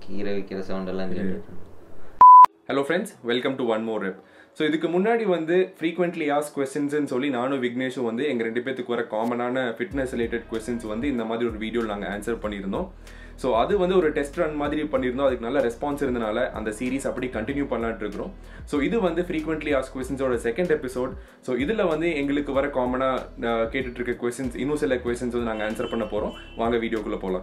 கீரை வைக்கிற சவுண்ட் எல்லாம் கேட்டுட்டு hello friends welcome to one more rep so இதுக்கு முன்னாடி வந்து ஃப்ரீக்வெண்ட்லி ஆஸ் கொஸ்டின்ஸ்னு சொல்லி நானும் விக்னேஷும் வந்து எங்கள் ரெண்டு பேத்துக்கு வர காமனான ஃபிட்னஸ் ரிலேட்டட் கொஸ்டின்ஸ் வந்து இந்த மாதிரி ஒரு வீடியோவில் நாங்கள் ஆன்சர் பண்ணியிருந்தோம் ஸோ அது வந்து ஒரு டெஸ்ட் ரன் மாதிரி பண்ணியிருந்தோம் அதுக்கு நல்ல ரெஸ்பான்ஸ் இருந்தனால அந்த சீரிஸ் அப்படி கண்டினியூ பண்ணலாட்டு இருக்கிறோம் ஸோ இது வந்து ஃப்ரீக்வெண்ட்லி ஆஸ் கொஸ்டின்ஸோட செகண்ட் எபிசோட் ஸோ இதில் வந்து எங்களுக்கு வர காமனாக கேட்டுட்டு இருக்க கொஸ்டின்ஸ் இன்னும் சில கொஸ்டின்ஸ் வந்து நாங்கள் ஆன்சர் பண்ண போகிறோம் வாங்க வீடியோக்குள்ளே போகலாம்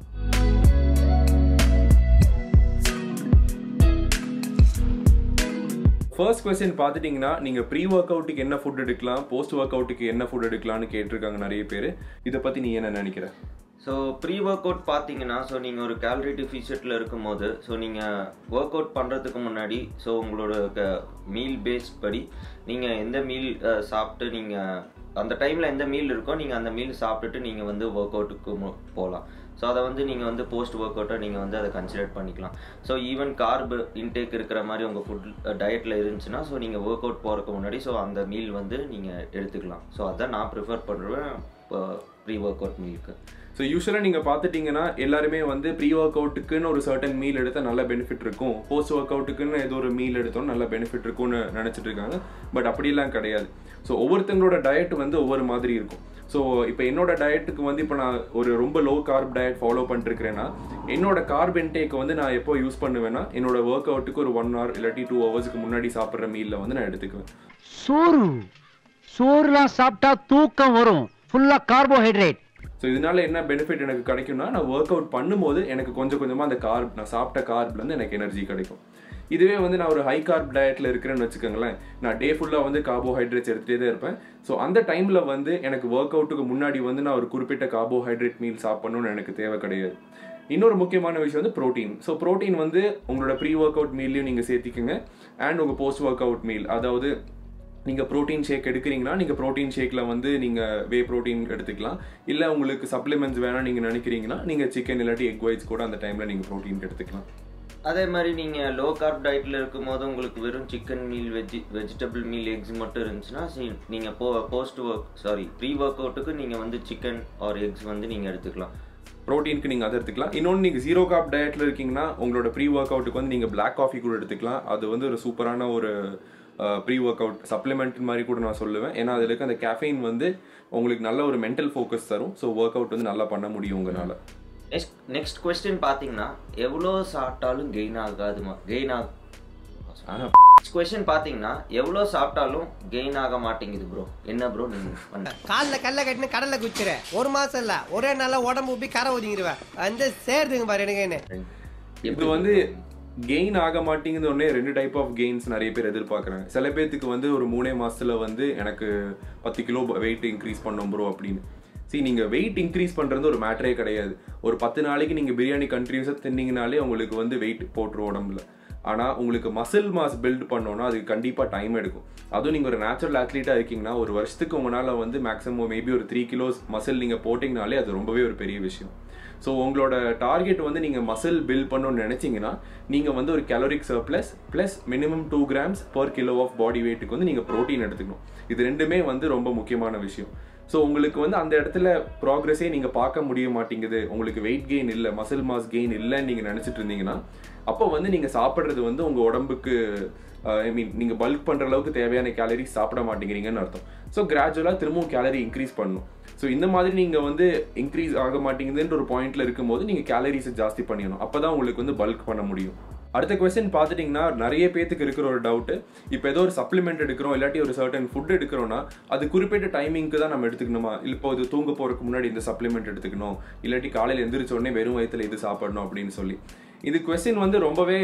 ஃபர்ஸ்ட் கொஸ்டின் பார்த்துட்டிங்கன்னா நீங்கள் ப்ரீ ஒர்க் அவுட்டுக்கு என்ன ஃபுட் எடுக்கலாம் போஸ்ட் ஒர்க் அவுட்டுக்கு என்ன ஃபுட் எடுக்கலாம்னு கேட்டிருக்காங்க நிறைய பேர் இதை பற்றி நீ என்ன நினைக்கிற ஸோ ப்ரீ ஒர்க் அவுட் பார்த்தீங்கன்னா ஸோ நீங்கள் ஒரு கேலரி டிஃபிஷியட்டில் இருக்கும்போது ஸோ நீங்கள் ஒர்க் அவுட் பண்ணுறதுக்கு முன்னாடி ஸோ உங்களோட மீல் பேஸ் படி நீங்கள் எந்த மீல் சாப்பிட்டு நீங்கள் அந்த டைமில் எந்த மீல் இருக்கோ நீங்கள் அந்த மீல் சாப்பிட்டுட்டு நீங்கள் வந்து ஒர்க் அவுட்டுக்கு போகலாம் ஸோ அதை வந்து நீங்கள் வந்து போஸ்ட் ஒர்க் அவுட்டை நீங்கள் வந்து அதை கன்சிடர் பண்ணிக்கலாம் ஸோ ஈவன் கார்பு இன்டேக் இருக்கிற மாதிரி உங்கள் ஃபுட் டயட்டில் இருந்துச்சுன்னா ஸோ நீங்கள் ஒர்க் அவுட் போகிறதுக்கு முன்னாடி ஸோ அந்த மீல் வந்து நீங்கள் எடுத்துக்கலாம் ஸோ அதான் நான் ப்ரிஃபர் பண்ணுவேன் ப்ரீ ஒர்க் அவுட் மீலுக்கு ஸோ யூஸ்வலாக நீங்கள் பார்த்துட்டிங்கன்னா எல்லாருமே வந்து ப்ரீ ஒர்க் அவுட்டுக்குன்னு ஒரு சர்டன் மீல் எடுத்தால் நல்ல பெனிஃபிட் இருக்கும் போஸ்ட் ஒர்க் அவுட்டுக்குன்னு ஏதோ ஒரு மீல் எடுத்தோம் நல்ல பெனிஃபிட் இருக்கும்னு நினச்சிட்டு இருக்காங்க பட் அப்படிலாம் கிடையாது ஸோ ஒவ்வொருத்தங்களோட டயட் வந்து ஒவ்வொரு மாதிரி இருக்கும் ஸோ இப்போ என்னோட டயட்டுக்கு வந்து இப்போ நான் ஒரு ரொம்ப லோ கார்ப் டயட் ஃபாலோ பண்ணிருக்கிறேன்னா என்னோட கார்ப் இன்டேக் வந்து நான் எப்போ யூஸ் பண்ணுவேன்னா என்னோட ஒர்க் அவுட்டுக்கு ஒரு ஒன் ஹவர் இல்லாட்டி டூ ஹவர்ஸ்க்கு முன்னாடி சாப்பிட்ற மீலில் வந்து நான் எடுத்துக்குவேன் சோறு சோறுலாம் சாப்பிட்டா தூக்கம் வரும் ஃபுல்லா கார்போஹைட்ரேட் ஸோ இதனால என்ன பெனிஃபிட் எனக்கு கிடைக்கும்னா நான் ஒர்க் அவுட் பண்ணும்போது எனக்கு கொஞ்சம் கொஞ்சமாக அந்த கார்ப் நான் சாப்பிட்ட கார்ப்லேருந்து எனக்கு எனர்ஜி கிடைக்கும் இதுவே வந்து நான் ஒரு ஹை கார்ப் டயட்டில் இருக்கிறேன்னு வச்சுக்கோங்களேன் நான் டே ஃபுல்லாக வந்து கார்போஹைட்ரேட்ஸ் எடுத்துகிட்டே தான் இருப்பேன் ஸோ அந்த டைமில் வந்து எனக்கு ஒர்க் அவுட்டுக்கு முன்னாடி வந்து நான் ஒரு குறிப்பிட்ட கார்போஹைட்ரேட் மீல் சாப்பிடணும்னு எனக்கு தேவை கிடையாது இன்னொரு முக்கியமான விஷயம் வந்து ப்ரோட்டீன் ஸோ ப்ரோட்டீன் வந்து உங்களோட ப்ரீ ஒர்க் அவுட் மீல்லையும் நீங்கள் சேர்த்திக்கோங்க அண்ட் உங்கள் போஸ்ட் ஒர்க் அவுட் மீல் அதாவது நீங்கள் ப்ரோட்டீன் ஷேக் எடுக்கிறீங்கன்னா நீங்கள் ப்ரோட்டீன் ஷேக்கில் வந்து நீங்கள் வே ப்ரோட்டீன் எடுத்துக்கலாம் இல்லை உங்களுக்கு சப்ளிமெண்ட்ஸ் வேணாம் நீங்கள் நினைக்கிறீங்கன்னா நீங்கள் சிக்கன் இல்லாட்டி எக் ஒயிட்ஸ் கூட அந்த டைமில் நீங்கள் ப்ரோட்டீன் எடுத்துக்கலாம் அதே மாதிரி நீங்கள் லோ கார்ப் டயட்டில் இருக்கும்போது உங்களுக்கு வெறும் chicken meal veggie vegetable meal eggs மட்டும் இருந்துச்சுன்னா நீங்கள் போ post work sorry pre work அவுட்டுக்கு நீங்கள் வந்து சிக்கன் ஆர் எக்ஸ் வந்து நீங்கள் எடுத்துக்கலாம் ப்ரோட்டீனுக்கு நீங்கள் அதை எடுத்துக்கலாம் இன்னொன்று நீங்கள் ஜீரோ காப் டயட்டில் இருக்கீங்கன்னா உங்களோட ப்ரீ ஒர்க் அவுட்டுக்கு வந்து நீங்கள் பிளாக் காஃபி கூட எடுத்துக்கலாம் அது வந்து ஒரு சூப்பரான ஒரு ப்ரீ ஒர்க் அவுட் சப்ளிமெண்ட் மாதிரி கூட நான் சொல்லுவேன் ஏன்னா அதில் இருக்க அந்த கேஃபைன் வந்து உங்களுக்கு நல்ல ஒரு மென்டல் ஃபோக்கஸ் தரும் ஸோ ஒர்க் அவுட் வந்து நல்லா பண்ண முடியும் உங்களால் நெக்ஸ்ட் நெக்ஸ்ட் கொஸ்டின் பார்த்தீங்கன்னா எவ்வளோ சாப்பிட்டாலும் கெயின் ஆகாதுமா கெயின் ஆக நெக்ஸ்ட் கொஸ்டின் பார்த்தீங்கன்னா எவ்வளோ சாப்பிட்டாலும் கெயின் ஆக மாட்டேங்குது ப்ரோ என்ன ப்ரோ நீங்கள் பண்ண கால்ல கல்ல கட்டினு கடல்ல குச்சிர ஒரு மாசம் இல்ல ஒரே நாள்ல உடம்பு உப்பி கரை ஒதுங்கிடுவேன் அந்த சேருதுங்க பாரு எனக்கு என்ன இது வந்து கெயின் ஆக மாட்டேங்குது ஒன்னே ரெண்டு டைப் ஆஃப் கெயின்ஸ் நிறைய பேர் எதிர்பார்க்குறாங்க சில பேர்த்துக்கு வந்து ஒரு மூணே மாசத்துல வந்து எனக்கு பத்து கிலோ வெயிட் இன்க்ரீஸ் பண்ணோம் ப்ரோ அப்படின்னு சரி நீங்கள் வெயிட் இன்க்ரீஸ் பண்ணுறது ஒரு மேட்டரே கிடையாது ஒரு பத்து நாளைக்கு நீங்கள் பிரியாணி கண்டினியூஸாக தின்னீங்கனாலே உங்களுக்கு வந்து வெயிட் போட்டுரும் உடம்புல ஆனால் உங்களுக்கு மசில் மாஸ் பில்ட் பண்ணோன்னா அதுக்கு கண்டிப்பாக டைம் எடுக்கும் அதுவும் நீங்கள் ஒரு நேச்சுரல் அத்லீட்டாக இருக்கீங்கன்னா ஒரு வருஷத்துக்கு உங்களால் வந்து மேக்ஸிமம் மேபி ஒரு த்ரீ கிலோஸ் மசில் நீங்கள் போட்டிங்கனாலே அது ரொம்பவே ஒரு பெரிய விஷயம் ஸோ உங்களோட டார்கெட் வந்து நீங்கள் மசில் பில்ட் பண்ணணும்னு நினச்சிங்கன்னா நீங்கள் வந்து ஒரு caloric surplus plus minimum two grams per kilo of body வெயிட்டுக்கு வந்து நீங்கள் ப்ரோட்டீன் எடுத்துக்கணும் இது ரெண்டுமே வந்து ரொம்ப முக்கியமான விஷயம் ஸோ உங்களுக்கு வந்து அந்த இடத்துல ப்ராக்ரஸே நீங்கள் பார்க்க முடிய மாட்டேங்குது உங்களுக்கு வெயிட் கெயின் இல்லை மசில் மாஸ் கெயின் இல்லைன்னு நீங்கள் நினச்சிட்டு இருந்தீங்கன்னா அப்போ வந்து நீங்கள் சாப்பிட்றது வந்து உங்கள் உடம்புக்கு ஐ மீன் நீங்கள் பல்க் பண்ணுற அளவுக்கு தேவையான கேலரிஸ் சாப்பிட மாட்டேங்கிறீங்கன்னு அர்த்தம் ஸோ கிராஜுவலாக திரும்பவும் கேலரி இன்க்ரீஸ் பண்ணணும் ஸோ இந்த மாதிரி நீங்கள் வந்து இன்க்ரீஸ் ஆக மாட்டேங்குதுன்ற ஒரு பாயிண்ட்ல இருக்கும்போது நீங்கள் கேலரிஸை ஜாஸ்தி பண்ணிடணும் அப்போ தான் உங்களுக்கு வந்து பல்க் பண்ண முடியும் அடுத்த கொஸ்டின் பார்த்துட்டிங்கன்னா நிறைய பேத்துக்கு இருக்கிற ஒரு டவுட்டு இப்போ ஏதோ ஒரு சப்ளிமெண்ட் எடுக்கிறோம் இல்லாட்டி ஒரு சர்டன் ஃபுட் எடுக்கிறோம்னா அது குறிப்பிட்ட டைமிங்க்கு தான் நம்ம எடுத்துக்கணுமா இப்போ இது தூங்க போகிறதுக்கு முன்னாடி இந்த சப்ளிமெண்ட் எடுத்துக்கணும் இல்லாட்டி காலையில் எந்திரிச்ச உடனே வெறும் வயிற்றுல இது சாப்பிடணும் அப்படின்னு சொல்லி இது கொஸ்டின் வந்து ரொம்பவே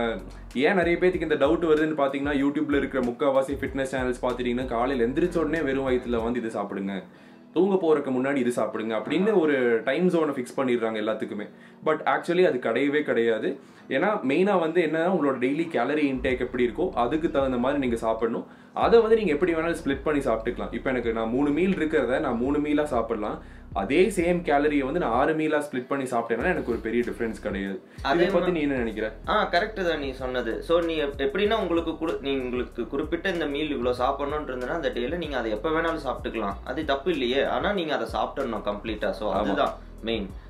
ஏன் நிறைய பேத்துக்கு இந்த டவுட் வருதுன்னு பார்த்தீங்கன்னா யூடியூப்ல இருக்கிற முக்கால்வாசி ஃபிட்னஸ் சேனல்ஸ் பார்த்துட்டீங்கன்னா காலையில் எந்திரிச்ச உடனே வெறும் வயிற்றுல வந்து இது சாப்பிடுங்க தூங்க போறதுக்கு முன்னாடி இது சாப்பிடுங்க அப்படின்னு ஒரு டைம் ஜோனை ஃபிக்ஸ் பண்ணிடுறாங்க எல்லாத்துக்குமே பட் ஆக்சுவலி அது கிடையவே கிடையாது ஏன்னா மெயினாக வந்து என்ன உங்களோட டெய்லி கேலரி இன்டேக் எப்படி இருக்கோ அதுக்கு தகுந்த மாதிரி நீங்கள் சாப்பிடணும் அதை வந்து நீங்கள் எப்படி வேணாலும் ஸ்ப்ளிட் பண்ணி சாப்பிட்டுக்கலாம் இப்போ எனக்கு நான் மூணு மீல் இருக்கிறத நான் மூணு மீலாக சாப்பிடலாம் அதே சேம் கேலரியை வந்து நான் ஆறு மீலாக ஸ்ப்ளிட் பண்ணி சாப்பிட்டேன்னா எனக்கு ஒரு பெரிய டிஃப்ரென்ஸ் கிடையாது அதே அதை பற்றி நீ என்ன நினைக்கிற ஆ கரெக்டு தான் நீ சொன்னது ஸோ நீ எப்- எப்படின்னா உங்களுக்கு குடு நீ உங்களுக்கு குறிப்பிட்ட இந்த மீல் இவ்வளோ சாப்பிடணும்னு இருந்ததுன்னா அந்த டேல நீங்கள் அதை எப்போ வேணாலும் சாப்பிட்டுக்கலாம் அது தப்பு இல்லையே ஆனால் நீங்கள் அதை சாப்பிடணும் கம்ப்ளீட்டாக ஸோ அதுதான் மெயின்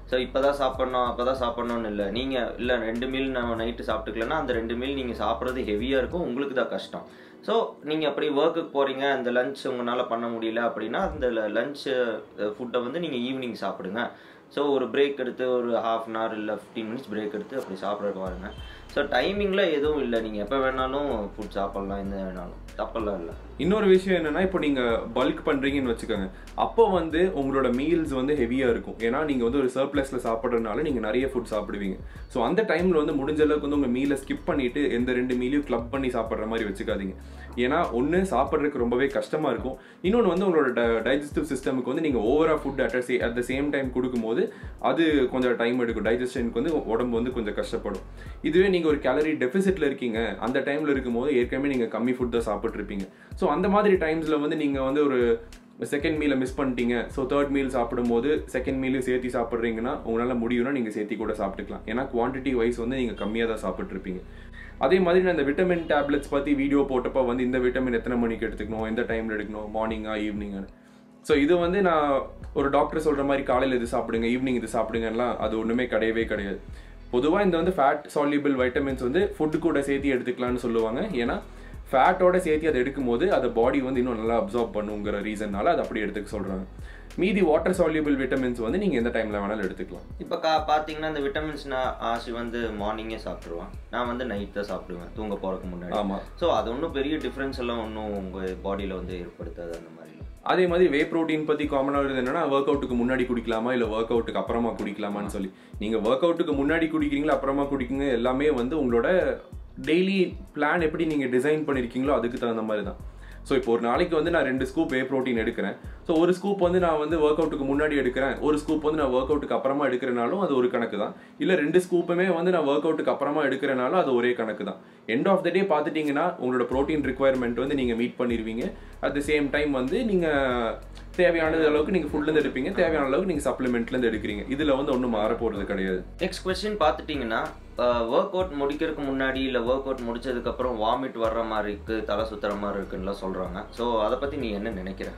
ஸோ இப்போ தான் சாப்பிட்ணும் அப்போ தான் சாப்பிட்ணுன்னு இல்லை நீங்கள் இல்லை ரெண்டு மீல் நம்ம நைட்டு சாப்பிட்டுக்கலன்னா அந்த ரெண்டு மீல் நீங்கள் சாப்பிட்றது ஹெவியாக இருக்கும் உங்களுக்கு தான் கஷ்டம் ஸோ நீங்கள் அப்படி ஒர்க்குக்கு போகிறீங்க அந்த லஞ்ச் உங்களால் பண்ண முடியல அப்படின்னா அந்த லஞ்ச் ஃபுட்டை வந்து நீங்கள் ஈவினிங் சாப்பிடுங்க ஸோ ஒரு பிரேக் எடுத்து ஒரு ஹாஃப் அன் ஹவர் இல்லை ஃபிஃப்டீன் மினிட்ஸ் பிரேக் எடுத்து அப்படி சாப்பிட்றதுக்கு பாருங்க ஸோ டைமிங்கில் எதுவும் இல்லை நீங்கள் எப்போ வேணாலும் ஃபுட் சாப்பிட்லாம் எந்த வேணாலும் தப்பெல்லாம் இல்லை இன்னொரு விஷயம் என்னன்னா இப்போ நீங்க பல்க் பண்றீங்கன்னு வச்சுக்கோங்க அப்போ வந்து உங்களோட மீல்ஸ் வந்து ஹெவியா இருக்கும் ஏன்னா நீங்க வந்து ஒரு சர்ப்ளஸ்ல சாப்பிட்றதுனால நீங்க நிறைய ஃபுட் சாப்பிடுவீங்க ஸோ அந்த டைம்ல வந்து முடிஞ்ச அளவுக்கு வந்து உங்க மீலை ஸ்கிப் பண்ணிட்டு எந்த ரெண்டு மீலையும் கிளப் பண்ணி சாப்பிட்ற மாதிரி வச்சுக்காதீங்க ஏன்னா ஒன்று சாப்பிட்றதுக்கு ரொம்பவே கஷ்டமா இருக்கும் இன்னொன்று வந்து உங்களோட டைஜஸ்டிவ் சிஸ்டமுக்கு வந்து நீங்க ஓவரா food at at the same time கொடுக்கும்போது அது கொஞ்சம் டைம் எடுக்கும் டைஜஷனுக்கு வந்து உடம்பு வந்து கொஞ்சம் கஷ்டப்படும் இதுவே நீங்க ஒரு கேலரி டெபிசிட்ல இருக்கீங்க அந்த டைம்ல இருக்கும்போது ஏற்கனவே நீங்க கம்மி ஃபுட் தான் சாப்பிட்டு இருப்பீங்க ஸோ அந்த மாதிரி டைம்ஸ்ல வந்து நீங்க வந்து ஒரு செகண்ட் மீலை மிஸ் பண்ணிட்டீங்க ஸோ தேர்ட் மீல் சாப்பிடும்போது செகண்ட் மீலையும் சேர்த்து சாப்பிட்றீங்கன்னா உங்களால் முடியும்னா நீங்கள் சேர்த்தி கூட சாப்பிட்டுக்கலாம் ஏன்னா குவான்டிட்டி வைஸ் வந்து நீங்கள் கம்மியாக தான் சாப்பிட்ருப்பீங்க அதே மாதிரி நான் இந்த விட்டமின் டேப்லெட்ஸ் பற்றி வீடியோ போட்டப்போ வந்து இந்த விட்டமின் எத்தனை மணிக்கு எடுத்துக்கணும் எந்த டைமில் எடுக்கணும் மார்னிங்கா ஈவினிங்னு ஸோ இது வந்து நான் ஒரு டாக்டர் சொல்கிற மாதிரி காலையில் இது சாப்பிடுங்க ஈவினிங் இது சாப்பிடுங்கலாம் அது ஒன்றுமே கிடையவே கிடையாது பொதுவாக இந்த வந்து ஃபேட் சால்யூபிள் வைட்டமின்ஸ் வந்து ஃபுட்டு கூட சேர்த்து எடுத்துக்கலாம்னு சொல்லுவாங்க ஏன்னா ஃபேட்டோட சேர்த்து அதை எடுக்கும்போது அதை பாடி வந்து இன்னும் நல்லா அப்சார்ப் பண்ணுங்கிற ரீசன்னால அதை அப்படி எடுத்துக்க சொல்கிறாங்க மீதி வாட்டர் சால்யூபிள் விட்டமின்ஸ் வந்து நீங்கள் எந்த டைமில் வேணாலும் எடுத்துக்கலாம் இப்போ கா பார்த்தீங்கன்னா இந்த விட்டமின்ஸ் நான் ஆசி வந்து மார்னிங்கே சாப்பிட்ருவேன் நான் வந்து நைட் தான் சாப்பிடுவேன் தூங்க போகிறதுக்கு முன்னாடி ஆமாம் ஸோ அது ஒன்றும் பெரிய டிஃப்ரென்ஸ் எல்லாம் ஒன்றும் உங்கள் பாடியில் வந்து ஏற்படுத்தாது அந்த மாதிரிலாம் அதே மாதிரி வே ப்ரோட்டீன் பற்றி காமனாக வருது என்னன்னா ஒர்க் அவுட்டுக்கு முன்னாடி குடிக்கலாமா இல்லை ஒர்க் அவுட்டுக்கு அப்புறமா குடிக்கலாமான்னு சொல்லி நீங்கள் ஒர்க் அவுட்டுக்கு முன்னாடி குடிக்கிறீங்களா அப்புறமா குடிக்குங்க எல்லாமே வந்து உங்களோட டெய்லி பிளான் எப்படி நீங்கள் டிசைன் பண்ணியிருக்கீங்களோ அதுக்கு தகுந்த மாதிரி தான் ஸோ இப்போ ஒரு நாளைக்கு வந்து நான் ரெண்டு ஸ்கூப் வே ப்ரோட்டீன் எடுக்கிறேன் ஸோ ஒரு ஸ்கூப் வந்து நான் வந்து ஒர்க் அவுட்டுக்கு முன்னாடி எடுக்கிறேன் ஒரு ஸ்கூப் வந்து நான் ஒர்க் அவுட்டுக்கு அப்புறமா எடுக்கிறனாலும் அது ஒரு கணக்கு தான் இல்லை ரெண்டு ஸ்கூப்புமே வந்து நான் ஒர்க் அவுட்டுக்கு அப்புறமா எடுக்கிறனாலும் அது ஒரே கணக்கு தான் எண்ட் ஆஃப் த டே பார்த்துட்டிங்கன்னா உங்களோட ப்ரோட்டீன் ரிக்குவயர்மெண்ட் வந்து நீங்கள் மீட் பண்ணிடுவீங்க அட் த சேம் டைம் வந்து நீங்கள் தேவையான அளவுக்கு நீங்கள் ஃபுட்லேருந்து எடுப்பீங்க தேவையான அளவுக்கு நீங்கள் சப்ளிமெண்ட்லேருந்து எடுக்கிறீங்க இதில் வந்து ஒன்றும் மாற போகிறது கிடையாது நெக்ஸ்ட் கொஸ்டின் பார்த்துட்டிங்கன்னா ஒர்க் அவுட் முடிக்கிறதுக்கு முன்னாடி இல்லை ஒர்க் அவுட் முடிச்சதுக்கப்புறம் வாமிட் வர்ற மாதிரி இருக்குது தலை சுத்துற மாதிரி இருக்குன்னுலாம் சொல்கிறாங்க ஸோ அதை பற்றி நீ என்ன நினைக்கிற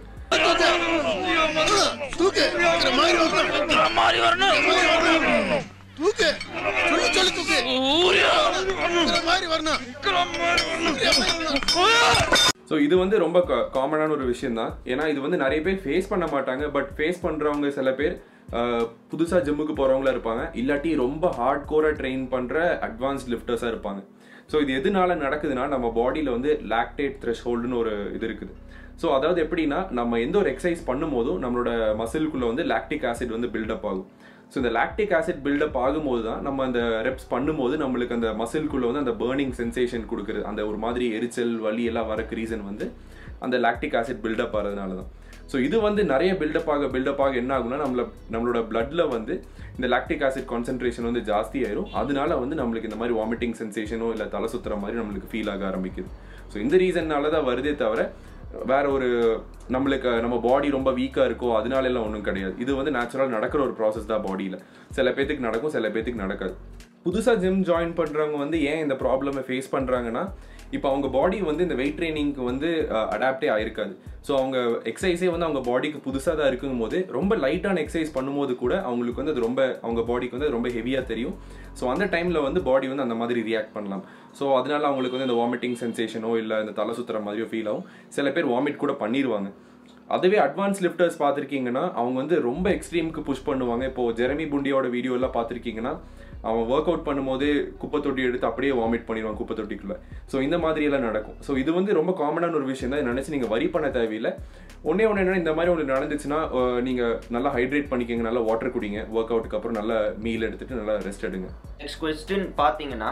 தூக்கு இந்த மாதிரி வரணும். இந்த மாதிரி வரணும். தூக்கு சொல்லு சொல்லு தூக்கு இந்த மாதிரி வரணும் ஸோ இது வந்து ரொம்ப காமனான ஒரு விஷயம் தான் ஏன்னா இது வந்து நிறைய பேர் ஃபேஸ் பண்ண மாட்டாங்க பட் ஃபேஸ் பண்ணுறவங்க சில பேர் புதுசாக ஜிம்முக்கு போகிறவங்களா இருப்பாங்க இல்லாட்டி ரொம்ப ஹார்ட் கோராக ட்ரெயின் பண்ணுற அட்வான்ஸ்ட் லிஃப்டர்ஸாக இருப்பாங்க ஸோ இது எதனால நடக்குதுன்னா நம்ம பாடியில் வந்து லாக்டேட் த்ரெஷ்ஹோல்டுன்னு ஒரு இது இருக்குது ஸோ அதாவது எப்படின்னா நம்ம எந்த ஒரு எக்ஸசைஸ் பண்ணும்போதும் நம்மளோட மசிலுக்குள்ளே வந்து லாக்டிக் ஆசிட் வந்து பில்டப் ஆகும் ஸோ இந்த லாக்டிக் ஆசிட் பில்டப் ஆகும்போது தான் நம்ம அந்த ரெப்ஸ் பண்ணும்போது நம்மளுக்கு அந்த மசில்குள்ளே வந்து அந்த பேர்னிங் சென்சேஷன் கொடுக்குறது அந்த ஒரு மாதிரி எரிச்சல் வலி எல்லாம் வரக்கு ரீசன் வந்து அந்த லாக்டிக் ஆசிட் பில்டப் ஆகிறதுனால தான் ஸோ இது வந்து நிறைய பில்டப் ஆக பில்டப் ஆக என்ன ஆகும்னா நம்மள நம்மளோட பிளட்ல வந்து இந்த லாக்டிக் ஆசிட் கான்சென்ட்ரேஷன் வந்து ஜாஸ்தி ஆயிரும் அதனால வந்து நம்மளுக்கு இந்த மாதிரி வாமிட்டிங் சென்சேஷனோ இல்லை தலை சுத்துற மாதிரி நம்மளுக்கு ஃபீல் ஆக ஆரம்பிக்குது ஸோ இந்த ரீசன்னால தான் வருதே தவிர வேற ஒரு நம்மளுக்கு நம்ம பாடி ரொம்ப வீக்காக இருக்கோ அதனால எல்லாம் ஒன்றும் கிடையாது இது வந்து நேச்சுரலாக நடக்கிற ஒரு ப்ராசஸ் தான் பாடியில் சில பேத்துக்கு நடக்கும் சில பேத்துக்கு நடக்காது புதுசாக ஜிம் ஜாயின் பண்ணுறவங்க வந்து ஏன் இந்த ப்ராப்ளமை ஃபேஸ் பண்ணுறாங்கன்னா இப்போ அவங்க பாடி வந்து இந்த வெயிட் ட்ரைனிங்க்கு வந்து அடாப்டே ஆயிருக்காது ஸோ அவங்க எக்ஸசைஸே வந்து அவங்க பாடிக்கு புதுசாக தான் இருக்கும் போது ரொம்ப லைட்டான எக்ஸசைஸ் பண்ணும்போது கூட அவங்களுக்கு வந்து அது ரொம்ப அவங்க பாடிக்கு வந்து அது ரொம்ப ஹெவியாக தெரியும் ஸோ அந்த டைமில் வந்து பாடி வந்து அந்த மாதிரி ரியாக்ட் பண்ணலாம் ஸோ அதனால அவங்களுக்கு வந்து இந்த வாமிட்டிங் சென்சேஷனோ இல்லை இந்த தலை சுத்துற மாதிரியோ ஃபீல் ஆகும் சில பேர் வாமிட் கூட பண்ணிடுவாங்க அதுவே அட்வான்ஸ் லிஃப்டர்ஸ் பார்த்துருக்கீங்கன்னா அவங்க வந்து ரொம்ப எக்ஸ்ட்ரீமுக்கு புஷ் பண்ணுவாங்க இப்போ ஜெரமி புண்டியோட வீடியோ எல்லாம் பார்த்துருக்கீங்கன்னா அவன் ஒர்க் அவுட் பண்ணும்போது குப்பை தொட்டி எடுத்து அப்படியே வாமிட் பண்ணிடுவான் குப்பை தொட்டிக்குள்ள ஸோ இந்த மாதிரி எல்லாம் நடக்கும் ஸோ இது வந்து ரொம்ப காமனான ஒரு விஷயம் தான் நினைச்சு நீங்க வரி பண்ண தேவையில்லை ஒன்னே ஒன்று என்னன்னா இந்த மாதிரி உங்களுக்கு நடந்துச்சுன்னா அஹ், நீங்க நல்லா ஹைட்ரேட் பண்ணிக்கங்க நல்லா வாட்டர் குடிங்க ஒர்க் அவுட்டுக்கு அப்புறம் நல்ல மீல் எடுத்துட்டு நல்லா ரெஸ்ட் எடுங்க நெக்ஸ்ட் கொஸ்டின் பார்த்தீங்கன்னா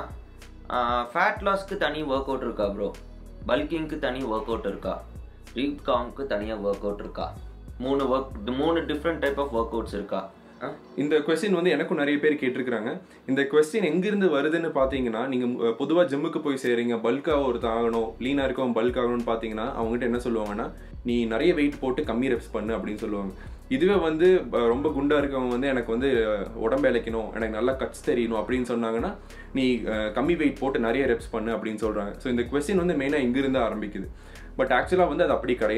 ஃபேட் லாஸ்க்கு தனி ஒர்க் அவுட் இருக்கா ப்ரோ பல்கிங்க்கு தனி ஒர்க் அவுட் இருக்கா ரீப் காம்க்கு தனியாக ஒர்க் அவுட் இருக்கா மூணு ஒர்க் மூணு different type of work outs இருக்கா ஆ? இந்த கொஸ்டின் வந்து எனக்கும் நிறைய பேர் கேட்டிருக்கிறாங்க இந்த கொஸ்டின் எங்கிருந்து வருதுன்னு பார்த்தீங்கன்னா நீங்கள் பொதுவாக ஜிம்முக்கு போய் சேரீங்க பல்காக ஒருத்தன் ஆகணும் லீனாக இருக்கவன் பல்க் ஆகணும்னு பார்த்தீங்கன்னா அவங்ககிட்ட என்ன சொல்லுவாங்கன்னா நீ நிறைய வெயிட் போட்டு கம்மி ரெப்ஸ் பண்ணு அப்படின்னு சொல்லுவாங்க இதுவே வந்து அஹ், ரொம்ப குண்டா இருக்கவங்க வந்து எனக்கு வந்து அஹ், உடம்பு இழைக்கணும் எனக்கு நல்லா கட்ஸ் தெரியணும் அப்படின்னு சொன்னாங்கன்னா நீ அஹ், கம்மி வெயிட் போட்டு நிறைய ரெப்ஸ் பண்ணு அப்படின்னு சொல்கிறாங்க ஸோ இந்த கொஸ்டின் வந்து மெயினாக இங்கிருந்து ஆரம்பிக்குது பட் ஆக்சுவலாக வந்து அது அப்படி கிடையாது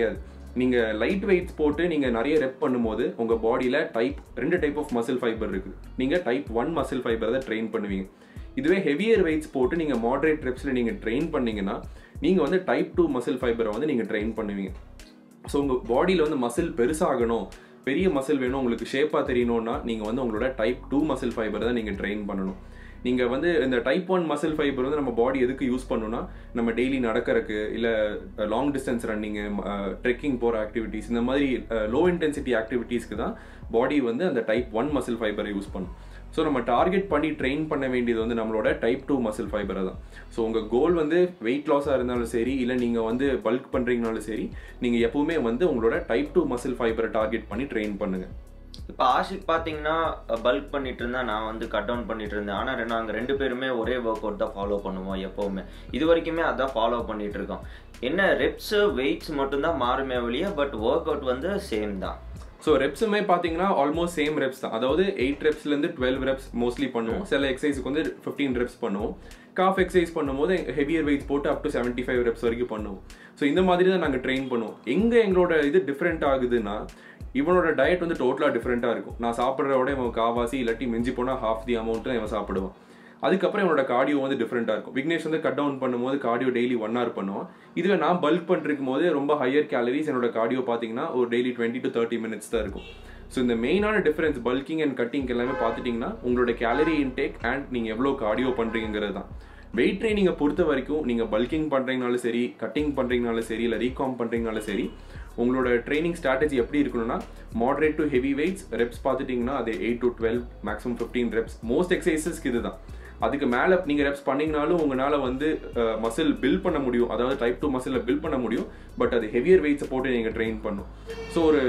நீங்கள் லைட் வெயிட்ஸ் போட்டு நீங்கள் நிறைய ரெப் பண்ணும்போது உங்கள் பாடியில் டைப் ரெண்டு டைப் ஆஃப் மசில் ஃபைபர் இருக்குது நீங்கள் டைப் ஒன் மசில் ஃபைபர் தான் ட்ரெயின் பண்ணுவீங்க இதுவே ஹெவியர் வெயிட்ஸ் போட்டு நீங்கள் மாடரேட் ரெப்ஸில் நீங்கள் ட்ரெயின் பண்ணீங்கன்னா நீங்கள் வந்து டைப் டூ மசில் ஃபைபரை வந்து நீங்கள் ட்ரெயின் பண்ணுவீங்க ஸோ உங்கள் பாடியில் வந்து மசில் பெருசாகணும் பெரிய மசில் வேணும் உங்களுக்கு ஷேப்பாக தெரியணும்னா நீங்கள் வந்து உங்களோட டைப் டூ மசில் ஃபைபர் தான் நீங்கள் ட்ரெயின் பண்ணணும் நீங்கள் வந்து இந்த டைப் ஒன் மசில் ஃபைபர் வந்து நம்ம பாடி எதுக்கு யூஸ் பண்ணணும்னா நம்ம டெய்லி நடக்கிறதுக்கு இல்லை லாங் டிஸ்டன்ஸ் ரன்னிங்கு ட்ரெக்கிங் போகிற ஆக்டிவிட்டீஸ் இந்த மாதிரி லோ இன்டென்சிட்டி ஆக்டிவிட்டீஸ்க்கு தான் பாடி வந்து அந்த டைப் ஒன் மசில் ஃபைபரை யூஸ் பண்ணும் ஸோ நம்ம டார்கெட் பண்ணி ட்ரெயின் பண்ண வேண்டியது வந்து நம்மளோட டைப் டூ மசில் ஃபைபரை தான் ஸோ உங்கள் கோல் வந்து வெயிட் லாஸாக இருந்தாலும் சரி இல்லை நீங்கள் வந்து பல்க் பண்ணுறீங்கனாலும் சரி நீங்கள் எப்பவுமே வந்து உங்களோட டைப் டூ மசில் ஃபைபரை டார்கெட் பண்ணி ட்ரெயின் பண்ணுங்கள் இப்போ ஆஷிக் பார்த்தீங்கன்னா பல்க் பண்ணிட்டு இருந்தா நான் வந்து கட் டவுன் பண்ணிட்டு இருந்தேன் ஆனால் நாங்கள் ரெண்டு பேருமே ஒரே ஒர்க் அவுட் தான் ஃபாலோ பண்ணுவோம் எப்போவுமே இது வரைக்குமே அதான் ஃபாலோ பண்ணிட்டு இருக்கோம் என்ன ரெப்ஸு வெயிட்ஸ் மட்டும்தான் மாறுமே வெளியே பட் ஒர்க் அவுட் வந்து சேம் தான் ஸோ ரெப்ஸுமே பார்த்தீங்கன்னா ஆல்மோஸ்ட் சேம் ரெப்ஸ் தான் அதாவது எயிட் ரெப்ஸ்லேருந்து டுவெல் ரெப்ஸ் மோஸ்ட்லி பண்ணுவோம் சில எக்ஸசைஸ்க்கு வந்து ஃபிஃப்டீன் ரெப்ஸ் பண்ணுவோம் காஃப் எக்ஸசைஸ் பண்ணும்போது ஹெவியர் வெயிட்ஸ் போட்டு up to seventy five reps வரைக்கும் பண்ணுவோம் ஸோ இந்த மாதிரி தான் நாங்கள் ட்ரெயின் பண்ணுவோம் எங்கே எங்களோட இது டிஃப்ரெண்ட் ஆகுதுன்னா இவனோட டயட் வந்து டோட்டலாக டிஃப்ரெண்ட்டாக இருக்கும் நான் சாப்பிட்றத விட இவன் காவாசி இல்லாட்டி மிஞ்சி போனால் ஹாஃப் தி அமௌண்ட் தான் இவன் சாப்பிடுவான் அதுக்கப்புறம் இவனோட கார்டியோ வந்து டிஃப்ரெண்ட்டாக இருக்கும் விக்னேஷ் வந்து கட் டவுன் பண்ணும்போது கார்டியோ டெய்லி ஒன் ஹவர் பண்ணுவான் இதுவே நான் பல்க் பண்ணிருக்கும் போது ரொம்ப ஹையர் கேலரிஸ் என்னோட கார்டியோ பார்த்தீங்கன்னா ஒரு daily twenty to thirty minutes தான் இருக்கும் ஸோ இந்த மெயினான டிஃபரன்ஸ் பல்கிங் அண்ட் கட்டிங் எல்லாமே பார்த்துட்டிங்கன்னா உங்களோட கேலரி இன்டேக் அண்ட் நீங்கள் எவ்வளோ கார்டியோ பண்ணுறீங்கிறது தான் வெயிட் ட்ரைனிங்கை பொறுத்த வரைக்கும் நீங்கள் பல்கிங் பண்ணுறீங்கனாலும் சரி கட்டிங் பண்ணுறீங்கனாலும் சரி இல்லை ரீகாம் பண்ணுறீங்கனாலும் சரி உங்களோட ட்ரைனிங் ஸ்ட்ராட்டஜி எப்படி இருக்கணும்னா moderate to heavy weights reps பார்த்துட்டிங்கன்னா அது eight to twelve maximum fifteen reps most எக்ஸசைசஸ்க்கு இதுதான் அதுக்கு மேலே நீங்கள் ரெப்ஸ் பண்ணீங்கனாலும் உங்களால் வந்து மசில் பில்ட் பண்ண முடியும் அதாவது டைப் டூ மசிலில் பில்ட் பண்ண முடியும் பட் அது ஹெவியர் வெயிட்ஸை போட்டு நீங்கள் ட்ரெயின் பண்ணும் ஸோ ஒரு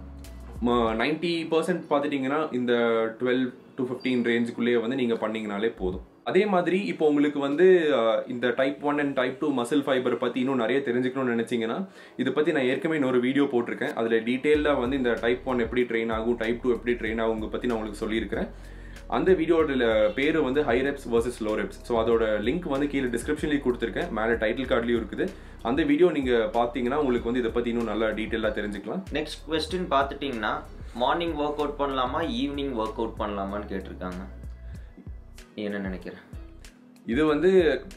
நைன்டி பர்சன்ட் பார்த்துட்டிங்கன்னா இந்த டுவெல் டு ஃபிஃப்டீன் ரேஞ்சுக்குள்ளேயே வந்து நீங்கள் பண்ணீங்கனாலே போதும் அதே மாதிரி இப்போ உங்களுக்கு வந்து அஹ், இந்த type one and type two muscle fiber பற்றி இன்னும் நிறைய தெரிஞ்சுக்கணும்னு நினச்சிங்கன்னா இதை பற்றி நான் ஏற்கனவே இன்னொரு வீடியோ போட்டிருக்கேன் அதில் டீட்டெயிலாக வந்து இந்த டைப் ஒன் எப்படி ட்ரெயின் ஆகும் டைப் டூ எப்படி ட்ரெயின் ஆகுங்க பற்றி நான் உங்களுக்கு சொல்லியிருக்கிறேன் அந்த வீடியோட பேர் வந்து high reps versus low reps so அதோட லிங்க் வந்து கீழே டிஸ்கிரிப்ஷன்லேயும் கொடுத்துருக்கேன் மேலே டைட்டில் கார்ட்லேயும் இருக்குது அந்த வீடியோ நீங்கள் பார்த்தீங்கன்னா உங்களுக்கு வந்து இதை பற்றி இன்னும் நல்லா டீட்டெயிலாக தெரிஞ்சுக்கலாம் நெக்ஸ்ட் கொஸ்டின் பார்த்துட்டிங்கன்னா மார்னிங் ஒர்க் அவுட் பண்ணலாமா ஈவினிங் ஒர்க் அவுட் பண்ணலாமான்னு கேட்டிருக்காங்க நீ என்ன நினைக்கிற இது வந்து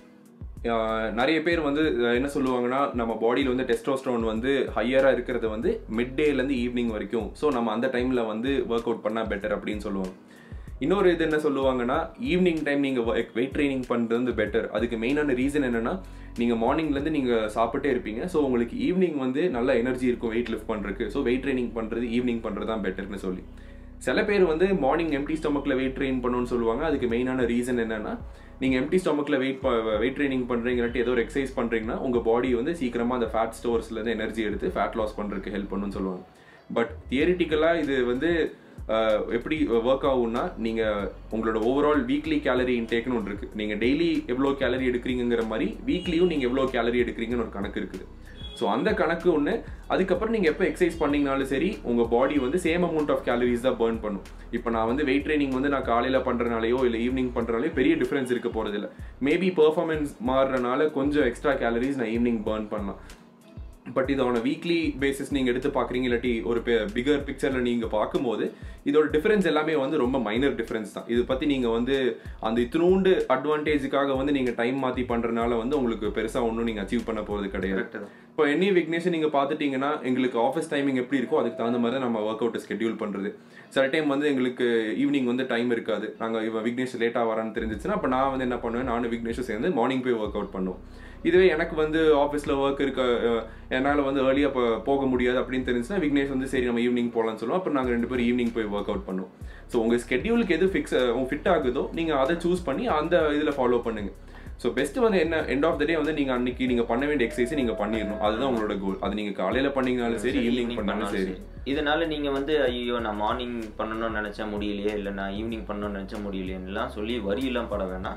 ஆஹ், நிறைய பேர் வந்து அஹ், என்ன சொல்லுவாங்கன்னா நம்ம பாடியில் வந்து டெஸ்டோஸ்ட்ரோன் வந்து ஹையராக இருக்கிறது வந்து மிட் டேலேருந்து ஈவினிங் வரைக்கும் ஸோ நம்ம அந்த டைமில் வந்து ஒர்க் அவுட் பண்ணால் பெட்டர் அப்படின்னு சொல்லுவாங்க இன்னொரு இது என்ன சொல்லுவாங்கன்னா ஈவினிங் டைம் நீங்கள் வெயிட் ட்ரைனிங் பண்ணுறது வந்து பெட்டர் அதுக்கு மெயினான ரீசன் என்னன்னா நீங்கள் மார்னிங்லேருந்து நீங்கள் சாப்பிட்டே இருப்பீங்க ஸோ உங்களுக்கு ஈவினிங் வந்து நல்ல எனர்ஜி இருக்கும் வெயிட் லிஃப்ட் பண்ணுறதுக்கு ஸோ வெயிட் ட்ரைனிங் பண்ணுறது ஈவினிங் பண்ணுறது தான் பெட்டர்னு சொல்லி சில பேர் வந்து மார்னிங் எம்டி ஸ்டொமக்கில் வெயிட் ட்ரெயின் பண்ணணும்னு சொல்லுவாங்க அதுக்கு மெயினான ரீசன் என்னன்னா நீங்கள் எம்டி ஸ்டொமக்கில் வெயிட் வெயிட் ட்ரைனிங் பண்ணுறீங்கட்டு ஏதோ ஒரு எக்ஸசைஸ் பண்ணுறீங்கன்னா உங்கள் பாடி வந்து சீக்கிரமாக அந்த ஃபேட் ஸ்டோர்ஸ்லேருந்து எனர்ஜி எடுத்து ஃபேட் லாஸ் பண்ணுறதுக்கு ஹெல்ப் பண்ணுன்னு சொல்லுவாங்க பட் தியரிட்டிக்கலாக இது வந்து அஹ், எப்படி ஒர்க் ஆகும்னா நீங்கள் உங்களோட ஓவரால் வீக்லி கேலரி இன்டேக்னு ஒன்று இருக்குது நீங்கள் டெய்லி எவ்வளோ கேலரி எடுக்கிறீங்கிற மாதிரி வீக்லியும் நீங்கள் எவ்வளோ கேலரி எடுக்கிறீங்கன்னு ஒரு கணக்கு இருக்குது ஸோ அந்த கணக்கு ஒன்று அதுக்கப்புறம் நீங்கள் எப்போ எக்ஸசைஸ் பண்ணீங்கனாலும் சரி உங்கள் பாடி வந்து சேம் அமௌண்ட் ஆஃப் கேலரிஸ் தான் பர்ன் பண்ணும் இப்போ நான் வந்து வெயிட் ட்ரைனிங் வந்து நான் காலையில் பண்ணுறனாலையோ இல்லை ஈவினிங் பண்ணுறனாலையோ பெரிய டிஃப்ரென்ஸ் இருக்க போகிறதில்ல மேபி பெர்ஃபார்மன்ஸ் மாறுறனால கொஞ்சம் எக்ஸ்ட்ரா கேலரிஸ் நான் ஈவினிங் பர்ன் பண்ணலாம் பட் இதோட வீக்லி பேசிஸ் நீங்கள் எடுத்து பார்க்குறீங்க இல்லாட்டி ஒரு பிகர் பிக்சரில் நீங்கள் பார்க்கும்போது இதோட டிஃபரன்ஸ் எல்லாமே வந்து ரொம்ப மைனர் டிஃபரன்ஸ் தான் இது பற்றி நீங்கள் வந்து அந்த இத்தினூண்டு அட்வான்டேஜுக்காக வந்து நீங்கள் டைம் மாற்றி பண்ணுறதுனால வந்து உங்களுக்கு பெருசாக ஒன்றும் நீங்கள் அச்சீவ் பண்ண போகிறது கிடையாது கரெக்ட் தான் இப்போ என்னி விக்னேஷன் நீங்கள் பார்த்துட்டீங்கன்னா எங்களுக்கு ஆஃபீஸ் டைமிங் எப்படி இருக்கோ அதுக்கு தகுந்த மாதிரி தான் நம்ம ஒர்க் அவுட் ஸ்கெடியூல் பண்ணுறது சில டைம் வந்து எங்களுக்கு ஈவினிங் வந்து டைம் இருக்காது நாங்கள் இவன் விக்னேஷ் லேட்டாக வரான்னு தெரிஞ்சிச்சுன்னா அப்போ நான் வந்து என்ன பண்ணுவேன் நானும் விக்னேஷும் சேர்ந்து மார்னிங் போய் ஒர்க் அவுட் பண்ணுவோம் இதுவே எனக்கு வந்து ஆஃபீஸில் ஒர்க் இருக்க அஹ், என்னால் வந்து ஏர்லியாக இப்போ போக முடியாது அப்படின்னு தெரிஞ்சுன்னா விக்னேஷ் வந்து சரி நம்ம ஈவினிங் போகலான்னு சொல்லுவோம் அப்புறம் நாங்கள் ரெண்டு பேரும் ஈவினிங் போய் ஒர்க் அவுட் பண்ணுவோம் ஸோ உங்கள் ஸ்கெடியூலுக்கு எது ஃபிக்ஸ் ஃபிட் ஆகுதோ நீங்கள் அதை சூஸ் பண்ணி அந்த இதில் ஃபாலோ பண்ணுங்க ஸோ பெஸ்ட் வந்து என்ன எண்ட் ஆஃப் த டே வந்து நீங்கள் அன்னைக்கு நீங்கள் பண்ண வேண்டிய எக்ஸசைஸ் நீங்கள் பண்ணிடணும் அதுதான் உங்களோட கோல் அது நீங்கள் காலையில் பண்ணீங்கனாலும் சரி ஈவினிங் பண்ணாலும் சரி இதனால நீங்க வந்து ஐயோ நான் மார்னிங் பண்ணணும்னு நினைச்சா முடியலையே இல்லை நான் ஈவினிங் பண்ணணும்னு நினைச்சா முடியலையேன்னுலாம் சொல்லி வரியெல்லாம் பட வேணாம்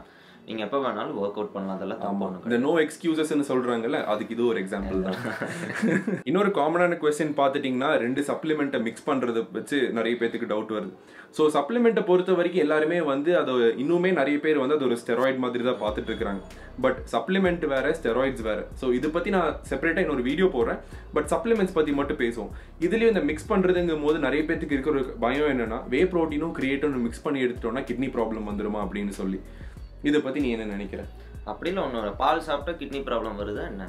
நீங்கள் எப்போ வேணாலும் ஒர்க் அவுட் பண்ணலாம் அதெல்லாம் தப்பு ஆமா ஒண்ணும் இந்த நோ எக்ஸ்கியூசஸ்னு சொல்றாங்கல்ல அதுக்கு இது ஒரு எக்ஸாம்பிள் தான் இன்னொரு காமனான கொஸ்டின் பார்த்துட்டிங்கன்னா ரெண்டு சப்ளிமெண்ட்டை மிக்ஸ் பண்றத வச்சு நிறைய பேத்துக்கு டவுட் வருது ஸோ சப்ளிமெண்ட்டை பொறுத்த வரைக்கும் எல்லாருமே வந்து அதை இன்னுமே நிறைய பேர் வந்து அது ஒரு ஸ்டெராய்ட் மாதிரி தான் பார்த்துட்டு இருக்காங்க பட் சப்ளிமெண்ட் வேற ஸ்டெராய்ட்ஸ் வேற ஸோ இது பத்தி நான் செப்பரேட்டாக இன்னொரு வீடியோ போடுறேன் பட் சப்ளிமெண்ட்ஸ் பத்தி மட்டும் பேசுவோம் இதுலயும் இந்த மிக்ஸ் பண்றதுங்கும் போது நிறைய பேத்துக்கு இருக்கிற ஒரு பயம் என்னன்னா வே ப்ரோட்டீனும் கிரியேட்டனும் மிக்ஸ் பண்ணி எடுத்துட்டோம்னா கிட்னி ப்ராப்ளம் வந்துருமா அப்படின்னு சொல்லி இதை பத்தி நீ என்ன நினைக்கிற அப்படிலாம் ஒன்றும் பால் சாப்பிட்டா கிட்னி ப்ராப்ளம் வருதா என்ன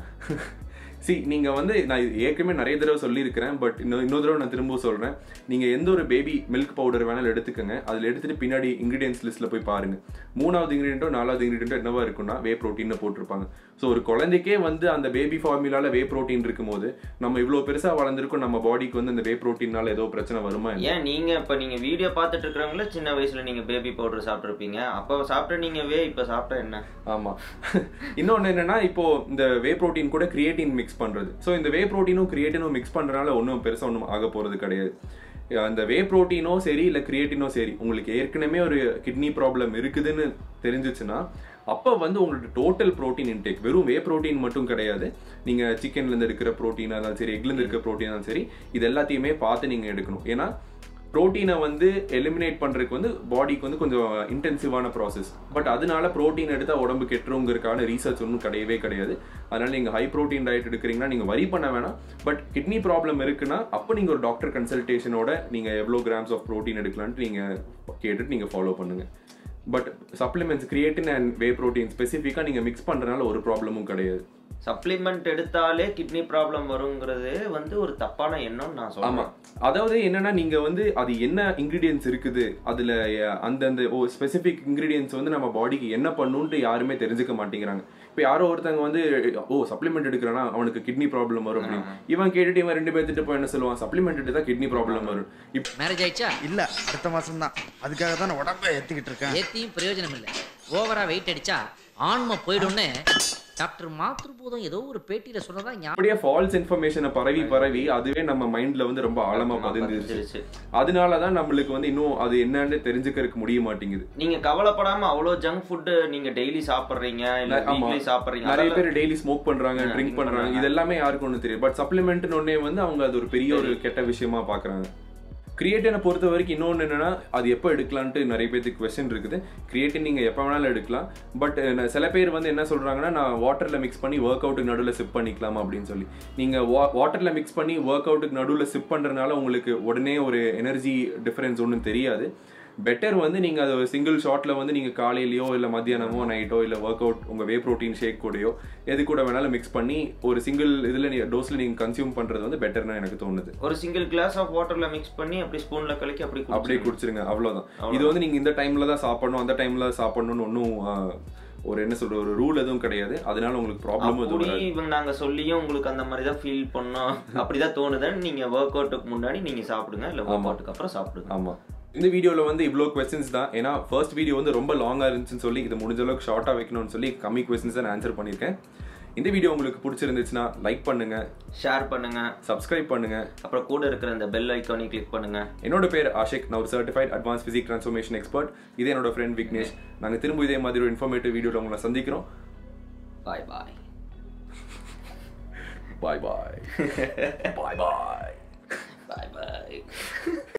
சி நீங்க வந்து நான் இது ஏற்கனவே நிறைய தடவை சொல்லியிருக்கிறேன் பட் இன்னும் இன்னொரு தடவை நான் திரும்ப சொல்றேன் நீங்க எந்த ஒரு பேபி மில்க் பவுடர் வேணாலும் எடுத்துக்கங்க அதுல எடுத்துட்டு பின்னாடி இன்கிரீடியன்ஸ் லிஸ்ட்ல போய் பாருங்க மூணாவது இன்கிரீடியன்ட்டோ நாலாவது இன்கிரீடியன்ட்டோ என்னவா இருக்கும்னா வே ப்ரோட்டீன் போட்டிருப்பாங்க ஸோ ஒரு குழந்தைக்கே வந்து அந்த பேபி ஃபார்முலால வே ப்ரோட்டீன் இருக்கும்போது நம்ம இவ்வளோ பெருசா வளர்ந்துருக்கோம் நம்ம பாடிக்கு வந்து அந்த வே ப்ரோட்டீன்னால ஏதோ பிரச்சனை வருமா என்ன? ஏன் நீங்க இப்ப நீங்க வீடியோ பார்த்துட்டு இருக்கிறவங்கள சின்ன வயசுல நீங்க பேபி பவுடர் சாப்பிட்டுருப்பீங்க அப்போ சாப்பிட்ட நீங்க வே இப்ப சாப்பிட்டா என்ன ஆமா இன்னொன்னு என்னன்னா இப்போ இந்த வே புரோட்டீன் கூட கிரியேட்டின் மிக்ஸ் பண்றது ஸோ இந்த வே புரோட்டீனும் கிரியேட்டினும் மிக்ஸ் பண்றதுனால ஒன்றும் பெருசா ஒன்றும் ஆக போறது கிடையாது அந்த வே புரோட்டீனோ சரி இல்லை கிரியேட்டினோ சரி உங்களுக்கு ஏற்கனவே ஒரு கிட்னி ப்ராப்ளம் இருக்குதுன்னு தெரிஞ்சிச்சுன்னா அப்போ வந்து உங்களோட டோட்டல் புரோட்டீன் இன்டேக் வெறும் வே புரோட்டீன் மட்டும் கிடையாது நீங்கள் சிக்கன்லேருந்து எடுக்கிற ப்ரோட்டீனாக இருந்தாலும் சரி எக்லேருந்து இருக்கிற ப்ரோட்டீனாக இருந்தாலும் சரி இது எல்லாத்தையுமே பார்த்து நீங்கள் எடுக்கணும் ஏன்னா ப்ரோட்டீனை வந்து எலிமினேட் பண்ணுறதுக்கு வந்து பாடிக்கு வந்து கொஞ்சம் இன்டென்சிவான ப்ராசஸ் பட் அதனால ப்ரோட்டீன் எடுத்தால் உடம்பு கெட்டுருங்கிறதுக்கான ரீசர்ச் ஒன்றும் கிடையவே கிடையாது அதனால நீங்கள் ஹை ப்ரோட்டீன் டயட் எடுக்கிறீங்கன்னா நீங்கள் வரி பண்ண வேணாம் பட் கிட்னி ப்ராப்ளம் இருக்குன்னா அப்போ நீங்கள் ஒரு டாக்டர் கன்சல்டேஷனோட நீங்கள் எவ்வளோ கிராம்ஸ் ஆஃப் ப்ரோட்டீன் எடுக்கலான்ட்டு நீங்கள் கேட்டுட்டு நீங்கள் ஃபாலோ பண்ணுங்கள் but supplements creatine and whey protein ஸ்பெசிஃபிக்காக நீங்கள் மிக்ஸ் பண்ணுறதுனால ஒரு ப்ராப்ளமும் கிடையாது சப்ளிமெண்ட் எடுத்தாலே கிட்னி ப்ராப்ளம் வருங்கிறது வந்து ஒரு தப்பான எண்ணம் நான் ஆமா சொல்றேன் அதாவது என்னன்னா நீங்க வந்து அது என்ன இன்கிரீடியன்ஸ் இருக்குது அதுல அஹ், அந்தந்த ஓ ஸ்பெசிபிக் இன்கிரீடியன்ஸ் வந்து நம்ம பாடிக்கு என்ன பண்ணுன்ட்டு யாருமே தெரிஞ்சுக்க மாட்டேங்கிறாங்க இப்போ யாரோ ஒருத்தங்க வந்து ஓ சப்ளிமெண்ட் எடுக்கிறானா அவனுக்கு கிட்னி ப்ராப்ளம் வரும் அப்படின்னு இவன் கேட்டுட்டு இவன் ரெண்டு பேர்த்துட்டு போய் என்ன சொல்லுவான் சப்ளிமெண்ட் எடுத்தா கிட்னி ப்ராப்ளம் வரும் இப்போ மேரேஜ் ஆயிடுச்சா இல்ல அடுத்த மாசம் தான் அதுக்காக தான் நான் உடம்ப ஏத்திக்கிட்டு இருக்கேன் ஏத்தியும் பிரயோஜனம் இல்லை ஓவரா வெயிட் அடிச்சா ஆன்ம போயிடும்னு டாக்டர் மாத்ருபூதம் ஏதோ ஒரு பேட்டியில சொன்னதா ஞாபகம் அப்படியே ஃபால்ஸ் இன்ஃபர்மேஷனை பரவி பரவி அதுவே நம்ம மைண்ட்ல வந்து ரொம்ப ஆழமா பதிந்துருச்சு பதிஞ்சிருச்சு. அதனால தான் நம்மளுக்கு வந்து இன்னும் அது என்னன்னு தெரிஞ்சுக்கிறதுக்கு முடிய மாட்டேங்குது நீங்க கவலைப்படாம அவ்வளோ ஜங்க் ஃபுட் நீங்க டெய்லி சாப்பிடுறீங்க இல்ல ஆமா. வீக்லி சாப்பிடுறீங்க நிறைய அதெல்லாம் பேர் டெய்லி ஸ்மோக் பண்றாங்க ஆ, ட்ரிங்க் drink பண்றாங்க பண்றாங்க. இது எல்லாமே யாருக்கும் ஒன்றும் தெரியும் பட் சப்ளிமெண்ட் ஒன்னே வந்து அவங்க அது ஒரு பெரிய ஒரு கெட்ட விஷயமா பாக்குறாங்க கிரியேட்டினை பொறுத்த வரைக்கும் இன்னொன்று என்னன்னா அது எப்போ எடுக்கலான்ட்டு நிறைய பேருக்கு கொஸ்டின் இருக்குது கிரியேட்டின் நீங்கள் எப்போ வேணாலும் எடுக்கலாம் பட் சில பேர் வந்து என்ன சொல்கிறாங்கன்னா நான் வாட்டரில் மிக்ஸ் பண்ணி ஒர்க் அவுட்டுக்கு நடுவில் சிப் பண்ணிக்கலாம் அப்படின்னு சொல்லி நீங்கள் வா வாட்டரில் மிக்ஸ் பண்ணி ஒர்க் அவுட்டுக்கு நடுவில் சிப் பண்ணுறதுனால உங்களுக்கு உடனே ஒரு எனர்ஜி டிஃபரன்ஸ் ஒன்றும் தெரியாது பெட்டர் வந்து நீங்கள் அது ஒரு சிங்கிள் ஷாட்டில் வந்து நீங்கள் காலையிலையோ இல்லை மத்தியானமோ நைட்டோ இல்லை ஒர்க் அவுட் உங்கள் வே ப்ரோட்டீன் ஷேக் கூடயோ எது கூட வேணாலும் மிக்ஸ் பண்ணி ஒரு சிங்கிள் இதில் நீ டோஸில் நீங்கள் கன்சியூம் பண்ணுறது வந்து பெட்டர்னு எனக்கு தோணுது ஒரு சிங்கிள் கிளாஸ் ஆஃப் வாட்டர்ல மிக்ஸ் பண்ணி அப்படி ஸ்பூன்ல கலக்கி அப்படி அப்படியே குடிச்சிருங்க. குடிச்சிருங்க அவ்வளவுதான் இது வந்து நீங்க இந்த டைம்ல தான் சாப்பிடணும் அந்த டைம்ல சாப்பிடணும்னு ஒன்றும் ஒரு என்ன சொல்ற ஒரு ரூல் எதுவும் கிடையாது அதனால உங்களுக்கு ப்ராப்ளம் எதுவும் அப்படி வராது இவங்க நாங்க சொல்லியும் உங்களுக்கு அந்த மாதிரி தான் ஃபீல் பண்ணோம் அப்படிதான் தோணுதுன்னு நீங்க ஒர்க் அவுட்டுக்கு முன்னாடி நீங்க சாப்பிடுங்க இல்ல ஒர்க் அவுட்டுக்கு அப்புறம் சாப்பிடுங்க ஆமா இந்த வீடியோல வந்து இவ்வளோ கொஸ்டின்ஸ் தான் ஏன்னா ஃபர்ஸ்ட் வீடியோ வந்து ரொம்ப லாங்கா இருந்துச்சுன்னு சொல்லி இது முடிஞ்ச அளவுக்கு ஷார்ட்டா வைக்கணும்னு சொல்லி கம்மி கொஸ்டின்ஸ் நான் ஆன்சர் பண்ணியிருக்கேன் இந்த வீடியோ உங்களுக்கு பிடிச்சிருந்துச்சுன்னா லைக் பண்ணுங்க ஷேர் பண்ணுங்க சப்ஸ்கிரைப் பண்ணுங்க அப்புறம் கூட இருக்கிற இந்த பெல் ஐக்கானை கிளிக் பண்ணுங்க என்னோட பேர் ஆஷிக் நான் ஒரு certified advance physique transformation expert இதே என்னோட ஃப்ரெண்ட் விக்னேஷ் நாங்கள் திரும்ப இதே மாதிரி ஒரு இன்ஃபர்மேட்டிவ் வீடியோவில் உங்களை சந்திக்கிறோம் பாய் பாய் பாய் பாய் பாய் பாய் பாய் பாய்